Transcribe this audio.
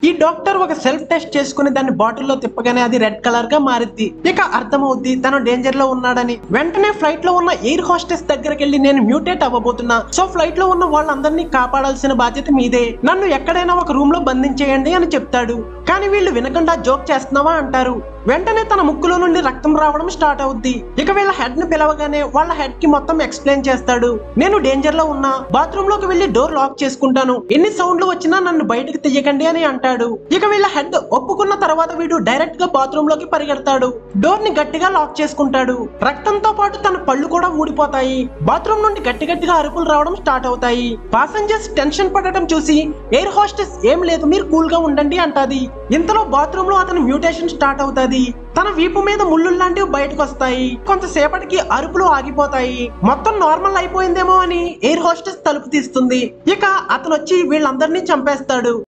ఈ డాక్టర్ ఒక self test చేసుకుని దాన్ని బాటిల్లో తిప్పగానే అది రెడ్ కలర్ గా మారిద్ది ఇక అర్థమవుద్ది తను డేంజర్ లో ఉన్నాడని వెంటనే ఫ్లైట్ లో ఉన్న ఎయిర్ హోస్టెస్ దగ్గరికి వెళ్ళి నేను మ్యూటేట్ అవ్వబోతున్నా సో ఫ్లైట్ లో ఉన్న వాళ్ళందరినీ కాపాడాల్సిన బాధ్యత మీదే నన్ను ఎక్కడైనా ఒక రూమ్ లో బంధించేయండి అని చెప్తాడు కానీ వీళ్ళు వినకుండా జోక్ చేస్తున్నావా అంటారు వెంటనే తన ముక్కులో నుండి రక్తం రావడం స్టార్ట్ అవుద్ది ఇక వీళ్ళ హెడ్ ని పిలవగానే వాళ్ళ హెడ్ కి మొత్తం ఎక్స్ప్లెయిన్ చేస్తాడు నేను డేంజర్ లో ఉన్నా బాత్రూమ్ లోకి వెళ్లి డోర్ లాక్ చేసుకుంటాను ఎన్ని సౌండ్లు వచ్చినా నన్ను బయటకు తీయకండి అని అంటాడు ఇక వీళ్ళ హెడ్ ఒప్పుకున్న తర్వాత వీడు డైరెక్ట్ గా బాత్రూమ్ లోకి పరిగెడతాడు డోర్ ని గట్టిగా లాక్ చేసుకుంటాడు రక్తంతో పాటు తన పళ్ళు కూడా ఊడిపోతాయి బాత్రూమ్ నుండి గట్టి గట్టిగా అరుపులు రావడం స్టార్ట్ అవుతాయి పాసెంజర్స్ టెన్షన్ పడటం చూసి ఎయిర్ హోస్టెస్ ఏం లేదు మీరు కూల్ గా ఉండండి అంటాది ఇంతలో బాత్రూమ్ లో అతని మ్యూటేషన్ స్టార్ట్ అవుతాది తన వీపు మీద ముళ్ళు లాంటివి బయటకు వస్తాయి కొంతసేపటికి అరుపులు ఆగిపోతాయి మొత్తం నార్మల్ అయిపోయిందేమో అని ఎయిర్ హోస్టెస్ తలుపు తీస్తుంది ఇక అతను వచ్చి వీళ్ళందరినీ చంపేస్తాడు